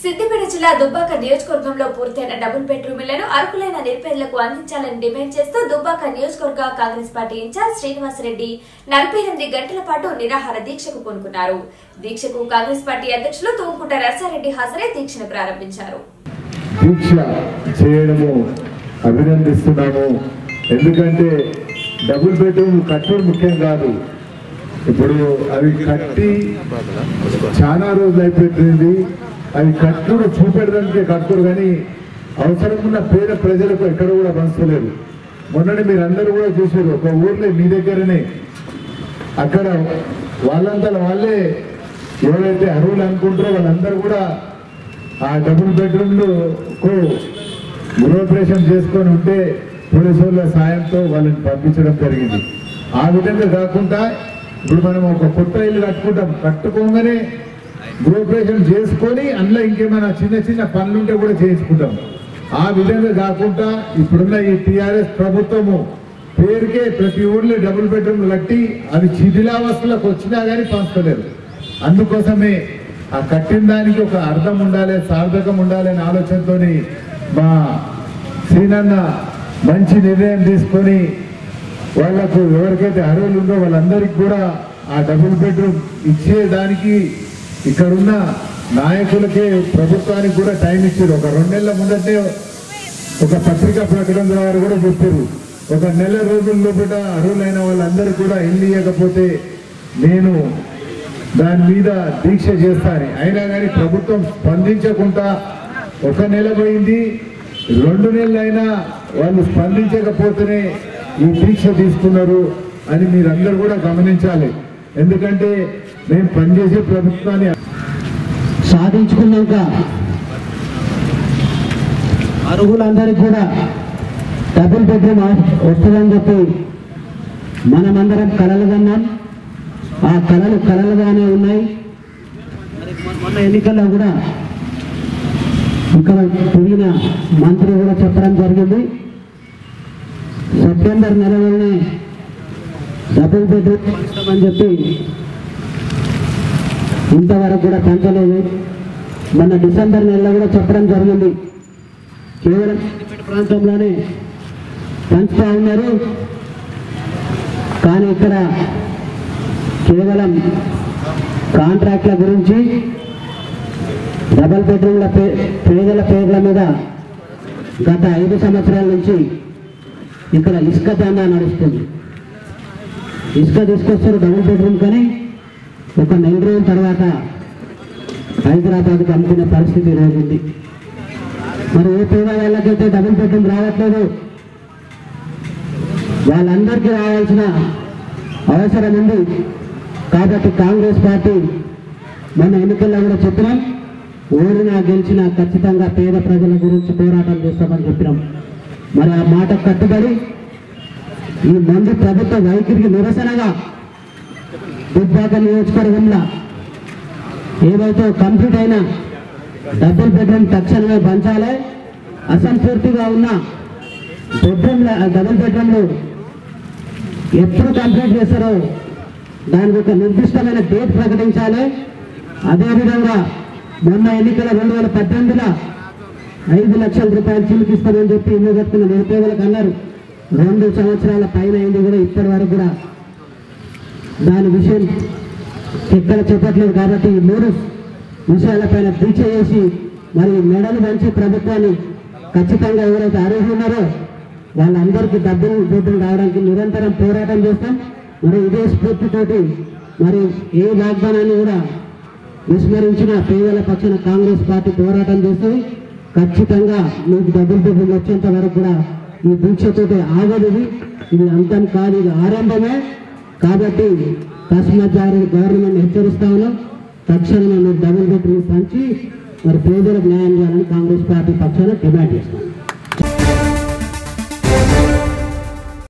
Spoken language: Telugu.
సిద్దిపేట జిల్లా దుబ్బాక నియోజకవర్గంలో పూర్తయిన డబుల్ బెడ్రూమ్ ఇళ్లను అర్హులైన నిరుపేదలకు అందించాలని డిమాండ్ చేస్తూ దుబ్బాక నియోజకవర్గ కాంగ్రెస్ పార్టీ ఇన్ఛార్జ్ శ్రీనివాసరెడ్డి నలభై ఎనిమిది గంటల పాటు నిరాహార దీక్షకు పూనుకున్నారు దీక్షకు కాంగ్రెస్ పార్టీ అధ్యక్షులు తూంకుంట నర్సారెడ్డి హాజరై దీక్షను ప్రారంభించారు దీక్ష చేయడము అభినందిస్తున్నాము ఎందుకంటే డబుల్ బెడ్రూమ్ కట్టడం ముఖ్యం కాదు ఇప్పుడు అవి కట్టి చాలా రోజులు అయిపోతుంది అవి కట్టుడు చూపెట్టడానికే కట్టుడు కానీ అవసరం ఉన్న పేద ప్రజలకు ఎక్కడ కూడా పంచలేదు మొన్ననే మీరు అందరూ కూడా చూసారు ఒక ఊర్లో మీ దగ్గరనే అక్కడ వాళ్ళంతా వాళ్ళే ఎవరైతే అర్హులు అనుకుంటారో వాళ్ళందరూ కూడా ఆ డబుల్ బెడ్రూమ్లు గృహప్రవేశం చేసుకొని ఉంటే పోలీసు వాళ్ళ సాయంతో వాళ్ళని పంపించడం జరిగింది ఆ విధంగా కాకుండా ఇప్పుడు మనం ఒక కొత్త ఇల్లు కట్టుకుంటాం కట్టుకోగానే గృహప్రవేశం చేసుకొని అందులో ఇంకేమైనా చిన్న చిన్న పనులుంటే కూడా చేయించుకుంటాం ఆ విధంగా కాకుండా ఇప్పుడున్న ఈ టిఆర్ఎస్ ప్రభుత్వము పేరుకే ప్రతి ఊర్లో డబుల్ బెడ్రూమ్లు కట్టి అవి శిథిలావస్థలకు వచ్చినా కానీ పంచలేరు అందుకోసమే ఆ కట్టిన దానికి ఒక అర్థం ఉండాలి సార్థకం ఉండాలి అనే ఆలోచనతోని మా శ్రీనన్న మంచి నిర్ణయం తీసుకొని వాళ్లకు ఎవరికైతే అర్హులు ఉందో వాళ్ళందరికీ కూడా ఆ డబుల్ బెడ్రూమ్ ఇచ్చేదానికి ఇక్కడున్న నాయకులకే ప్రభుత్వానికి కూడా టైం ఇచ్చారు ఒక రెండు నెలల ముందటే ఒక పత్రికా ప్రకటన ద్వారా కూడా చెప్పారు ఒక నెల రోజుల లోపల అర్హులైన వాళ్ళందరూ కూడా ఇల్లు ఇవ్వకపోతే నేను దాని మీద దీక్ష చేస్తాను అయినా కానీ ప్రభుత్వం స్పందించకుండా ఒక నెల పోయింది రెండు నెలలైనా వాళ్ళు స్పందించకపోతేనే ఈ దీక్ష తీసుకున్నారు అని మీరందరూ కూడా గమనించాలి ఎందుకంటే మేము పనిచేసే ప్రభుత్వాన్ని సాధించుకున్నాక అర్హులందరికీ కూడా డబుల్ బెడ్రూమ్ వస్తుందని చెప్పి మనమందరం కలలు కన్నాం ఆ కళలు కలలుగానే ఉన్నాయి మరి మొన్న- మొన్న ఎన్నికల్లో కూడా ఇక్కడ తిరిగిన మంత్రి కూడా చెప్పడం జరిగింది సెప్టెంబర్ నెలలోనే డబుల్ బెడ్రూమ్ పంచుతామని చెప్పి ఇంతవరకు కూడా పెంచలేదు మొన్న డిసెంబర్ నెలలో కూడా చెప్పడం జరిగింది కేవలం సిద్దిపేట ప్రాంతంలోనే పెంచుతా ఉన్నారు కానీ ఇక్కడ కేవలం కాంట్రాక్ట్ల గురించి డబల్ బెడ్రూమ్ల పే పేదల పేర్ల మీద గత ఐదు సంవత్సరాల నుంచి ఇక్కడ ఇసుక దందా నడుస్తుంది ఇసుక తీసుకొస్తారు డబుల్ బెడ్రూమ్ కానీ ఒక నెల రోజుల తర్వాత హైదరాబాద్కి అమ్ముకునే పరిస్థితి ఈరోజు ఉంది మరి ఏ పేద వాళ్ళకైతే డబుల్ బెడ్రూమ్ రావట్లేదు వాళ్ళందరికీ రావాల్సిన అవసరం ఉంది కాబట్టి కాంగ్రెస్ పార్టీ మన ఎన్నికల్లో కూడా చెప్పినాం ఓడినా గెలిచినా ఖచ్చితంగా పేద ప్రజల గురించి పోరాటం చేస్తామని చెప్పినాం మరి ఆ మాట కట్టుబడి ఈ మంది ప్రభుత్వ వైఖరికి నిరసనగా దుబ్బాక నియోజకవర్గంలో ఏదైతే కంప్లీట్ అయిన డబుల్ బెడ్రూమ్ తక్షణమే పంచాలి అసంపూర్తిగా ఉన్న బెడ్రూమ్ల డబుల్ బెడ్రూమ్లు ఎప్పుడు కంప్లీట్ చేస్తారో దానికి ఒక నిర్దిష్టమైన డేట్ ప్రకటించాలి అదేవిధంగా మొన్న ఎన్నికల రెండు వేల పద్దెనిమిదిలో ఐదు లక్షల రూపాయలు చిలికిస్తామని చెప్పి ఇల్లు కట్టుకున్న నిరుపేదలకు అన్నారు రెండు సంవత్సరాల పైన అయింది కూడా ఇప్పటి వరకు కూడా దాని విషయం ఎక్కడ చెప్పట్లేదు కాబట్టి ఈ మూడు విషయాలపైన దీక్ష చేసి మరి మెడలు వంచి ప్రభుత్వాన్ని ఖచ్చితంగా ఎవరైతే అర్హులు ఉన్నారో వాళ్ళందరికీ డబ్బులు డబ్బులు రావడానికి నిరంతరం పోరాటం చేస్తాం మరి ఇదే స్ఫూర్తితోటి మరి ఏ వాగ్దానాన్ని కూడా విస్మరించిన పేదల పక్షాన కాంగ్రెస్ పార్టీ పోరాటం చేస్తుంది ఖచ్చితంగా మీకు డబ్బులు డబ్బులు వచ్చేంత వరకు కూడా ఈ దీక్షతోటి ఆగదు ఇది. ఇది అంతం కాదు ఇది ఆరంభమే కాబట్టి తస్మత్ జారీ గవర్నమెంట్ హెచ్చరిస్తా ఉన్నాం తక్షణమే మీరు డబుల్ బెడ్రూమ్ పంచి మరి పేదలకు న్యాయం చేయాలని కాంగ్రెస్ పార్టీ పక్షాన డిమాండ్ చేస్తాం